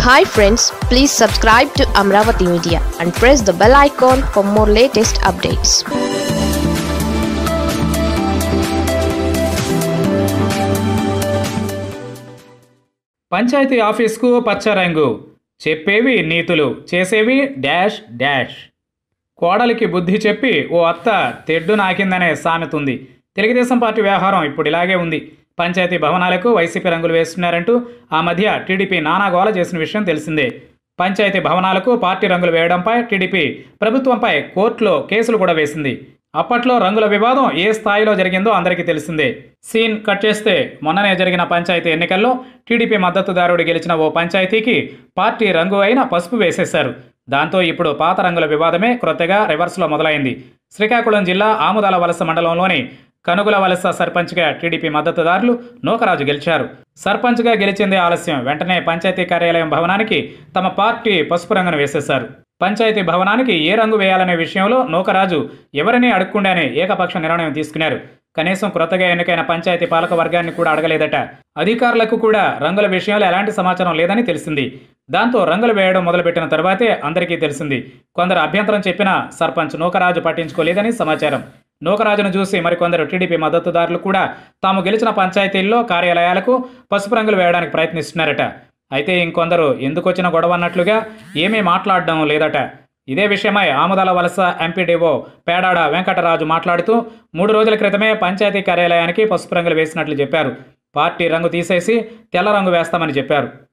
hi friends please subscribe to Amaravati media and press the bell icon for more latest updates panchayat ఆఫీస్కు పచ్చ రంగు చెప్పేవి నీతులు చేసేవి డాష్ డాష్ కోడలికి బుద్ధి చెప్పి ఓ అత్త తెడ్డు నాకిందనే సామెత ఉంది తెలుగుదేశం పార్టీ వ్యవహారం ఇప్పుడు ఇలాగే ఉంది పంచాయతీ భవనాలకు వైసీపీ రంగులు వేస్తున్నారంటూ ఆ మధ్య టీడీపీ నానాగోల చేసిన విషయం తెలిసిందే పంచాయతీ భవనాలకు పార్టీ రంగులు వేయడంపై టీడీపీ ప్రభుత్వంపై కోర్టులో కేసులు కూడా వేసింది అప్పట్లో రంగుల వివాదం ఏ స్థాయిలో జరిగిందో అందరికీ తెలిసిందే సీన్ కట్ చేస్తే మొన్ననే జరిగిన పంచాయతీ ఎన్నికల్లో టీడీపీ మద్దతుదారుడు గెలిచిన ఓ పంచాయతీకి పార్టీ రంగు అయిన పసుపు వేసేశారు దాంతో ఇప్పుడు పాత రంగుల వివాదమే క్రొత్తగా రివర్స్లో మొదలైంది శ్రీకాకుళం జిల్లా ఆముదాల వలస మండలంలోని కనుగుల వలస సర్పంచ్గా టీడీపీ మద్దతుదారులు నూకరాజు గెలిచారు సర్పంచ్గా గెలిచిందే ఆలస్యం వెంటనే పంచాయతీ కార్యాలయం భవనానికి తమ పార్టీ పసుపు రంగును వేసేశారు పంచాయతీ భవనానికి ఏ రంగు వేయాలనే విషయంలో నూకరాజు ఎవరిని అడగకుండానే ఏకపక్ష నిర్ణయం తీసుకున్నారు కనీసం క్రొత్తగా ఎన్నికైన పంచాయతీ పాలక వర్గాన్ని కూడా అడగలేదట అధికారులకు కూడా రంగుల విషయంలో ఎలాంటి సమాచారం లేదని తెలిసింది దాంతో రంగులు వేయడం మొదలుపెట్టిన తర్వాతే అందరికీ తెలిసింది కొందరు అభ్యంతరం చెప్పినా సర్పంచ్ నూకరాజు పట్టించుకోలేదని సమాచారం నూకరాజును చూసి మరికొందరు టీడీపీ మద్దతుదారులు కూడా తాము గెలిచిన పంచాయతీల్లో కార్యాలయాలకు పసుపు రంగులు వేయడానికి ప్రయత్నిస్తున్నారట అయితే ఇంకొందరు ఎందుకు వచ్చిన గొడవ అన్నట్లుగా ఏమీ మాట్లాడడం లేదట ఇదే విషయమై ఆముదాల వలస ఎంపీడీఓ పేడాడ వెంకటరాజు మాట్లాడుతూ మూడు రోజుల క్రితమే పంచాయతీ కార్యాలయానికి పసుపు రంగులు వేసినట్లు చెప్పారు పార్టీ రంగు తీసేసి తెల్ల రంగు వేస్తామని చెప్పారు